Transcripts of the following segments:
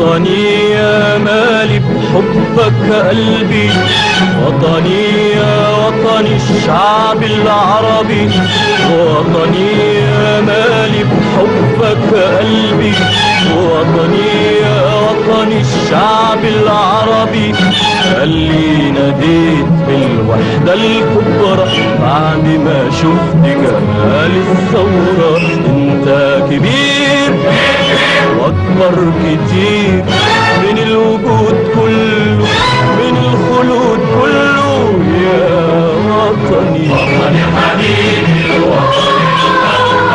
وطني يا مالي بحبك قلبي وطني يا وطني الشعب العربي وطني يا مالي بحبك قلبي وطني يا وطني الشعب العربي اللي ناديت بالوحدة الكبرى بعد ما شفت جمال الثورة انت كبير واكبر كتير من الوجود كله من الخلود كله يا وطني وطني حبيبي الوطني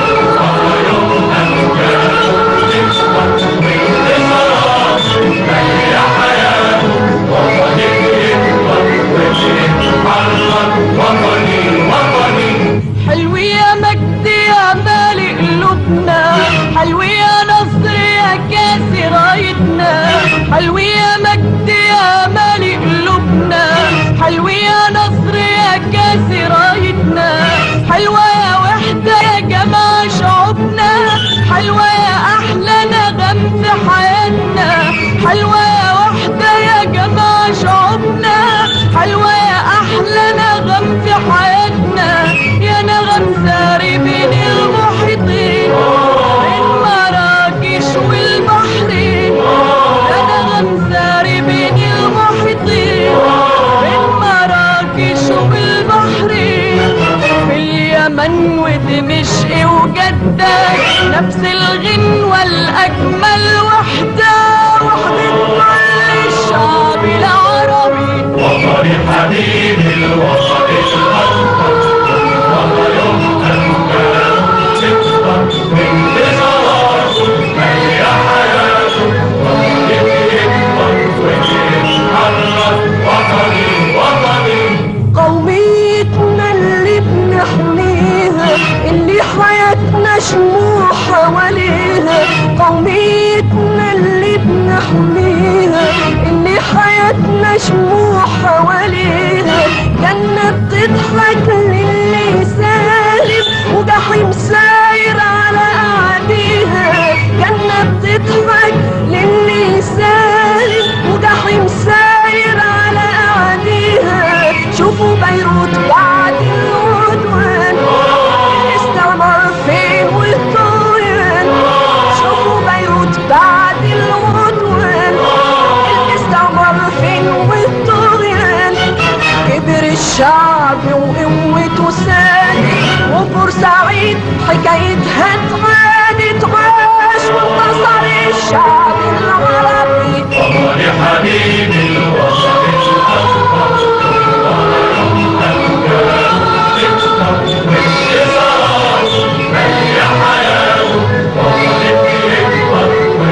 حلو يا مجد يا مالي قلوبنا حلو يا نصر يا كاس رايتنا حلو يا مجد يا مالي قلوبنا حلو يا نصر يا كاس رايتنا حلوة يا وحدة يا جماعة شعوبنا حلوة يا أحلى نغم في حياتنا حلوة يا وحدة يا جماعة شعوبنا حلوة يا أحلى نغم في حياتنا يا نغم ساري بين المحيطين بين مراكش والبحرين يا نغم ساري بين المحيطين بين مراكش والبحرين في اليمن ودمشق وجدة نفس الغنوة الأجمل وحدة وحدة كل الشعب العربي وطني حبيبي الوطني الأكبر وما يوم أنت تكبر من بصراته ملي حياته وطني يكبر ويتحرك وطني وطني قوميتنا اللي بنحميها اللي حياتنا شموع حواليها قوميتنا اللي بنحميها اللي حياتنا شموع حواليها جنة بتضحك للي سالم وجحيم ساير على أعديها جنة بتضحك للي سالم وجحيم ساير على أعديها شوفوا بيروت بعد العدوان الاستعمار فين والطغيان شوفوا بيروت بعد العدوان الاستعمار فين والطغيان كبر الشعب وقوته سادت وبورسعيد حكايتها اتعادت عاش وانتصر الشعب العربي وطني حبيبي الوطني الأكبر وما يوم أنت تكبر من بصراته ملي حياته وطني يكبر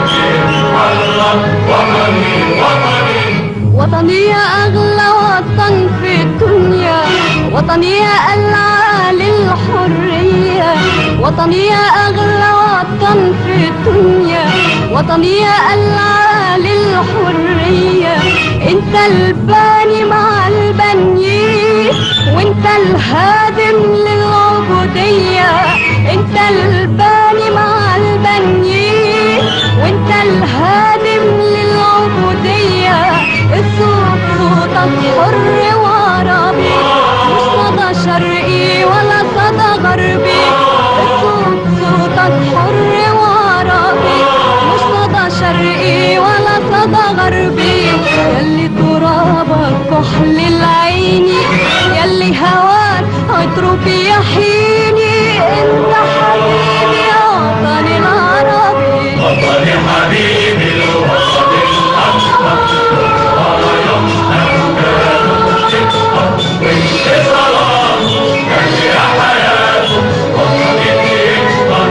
ويتحرك وطني وطني وطني يا أغلى وطن في الدنيا وطني يا ألعى للحرية وطني يا أغلى وطن في الدنيا وطني يا ألعى للحرية انت الباني مع البنيين وانت الهادم للعبودية انت الباني مع البنيين وانت الهادم للعبودية الصوت صوتك حر وعربي مش صدى شرقي ولا صدى غربي الصوت صوتك حر وعربي مش صدى شرقي ولا صدى غربي يلي ترابك كحل العين يلي هواك عطرك يحيني انت حبيبي يا وطني العربي وطني حبيبي الوطني الأكبر وما يوم أنت تكبر من بصراته ملي حياته وطني يكبر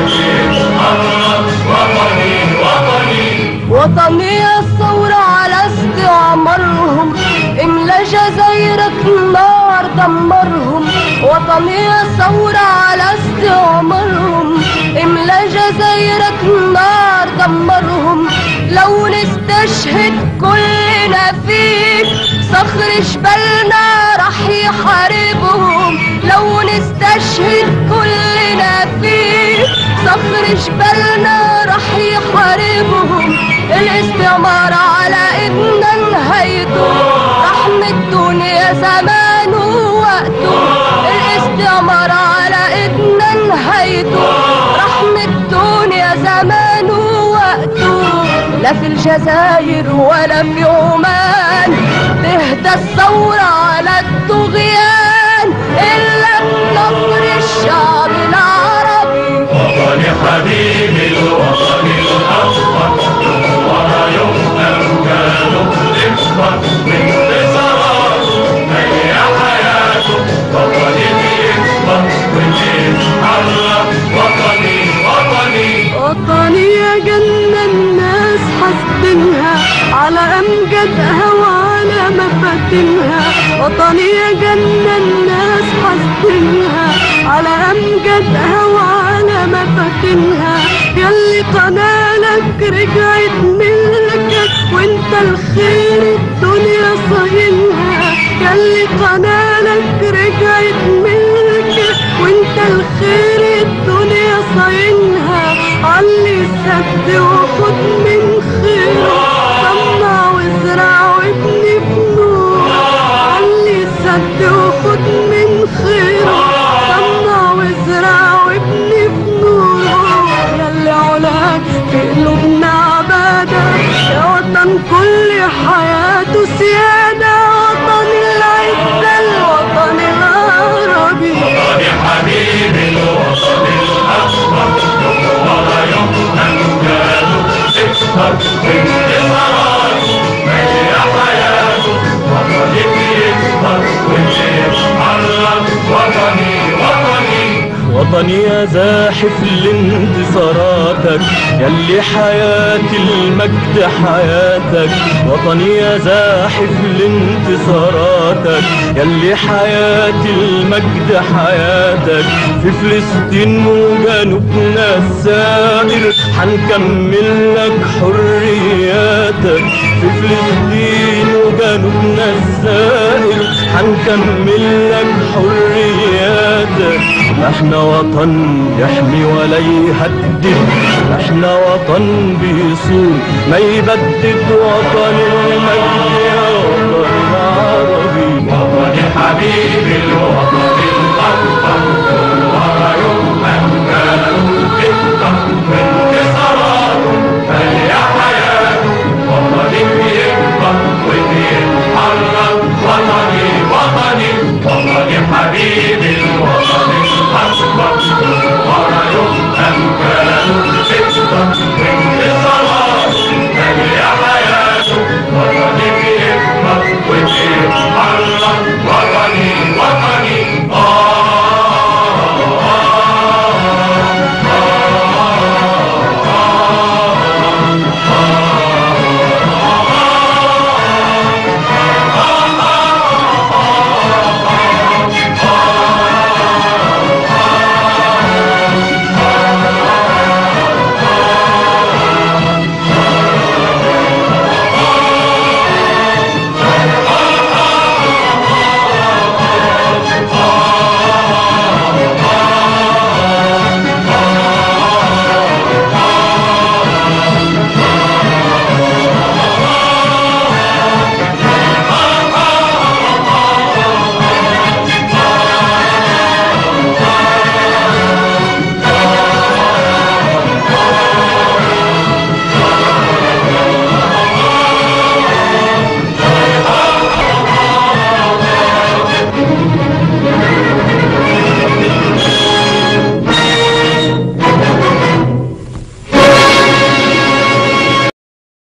ويتحرك وطني وطني وطني الثورة على استعمارهم املا جزايرك نار دمرهم وطني الثورة على استعمارهم املا جزايرك نار دمرهم لو نستشهد كلنا فيك صخر جبلنا راح يحاربهم لو نستشهد كلنا فيك صخر جبلنا راح يحاربهم الاستعمار على ايدنا نهايته رحم الدنيا زمان ووقته الاستعمار على ايدنا نهايته رحم الدنيا زمان ووقته لا في الجزائر ولا في عمان تهدى الثورة على الطغيان إلا بنصر الشعب العربي وطني حبيبي الوطن الأصفر ورايم أمجاده تكبر بانتصارات هيا حياته وطني بيكبر وبيتحرك وطني وطني وطني يا جنة الناس حاسدينها على أمجدها وعلى مفاتنها وطني يا جنة الناس حاسدينها على أمجدها وعلى مفاتنها ياللي قنالك رجعت ملكك وانت الخير الدنيا صاينها ياللي قنالك رجعت ملكك وانت الخير الدنيا صاينها علي سد وخد من خيره صنع وازرع وابني بنور علي سد وخد من خيره صنع وازرع وابني بنور ياللي علاك في قلوبنا عبادة يا وطن كل حياته سيادة وطن العزة الوطن العربي وطني حبيبي الوطن الأصفر ورايم أمجاده تكبر بانتصارات هيا حياته وطني بيكبر وبيتحرك وطني وطني وطني يا زاحف لانتصاراتك يلي حياتي المجد حياتك وطني يا زاحف لانتصاراتك يلي حياتي المجد حياتك في فلسطين وجنوبنا السائر حنكمل لك حرياتك في فلسطين وجنوبنا السائر حنكمل لك حرياتك احنا وطن يحمي ولا يهدد احنا وطن بيصون ما يبدد وطن المجد يا وطن العربي وطني حبيبي الوطن الأكبر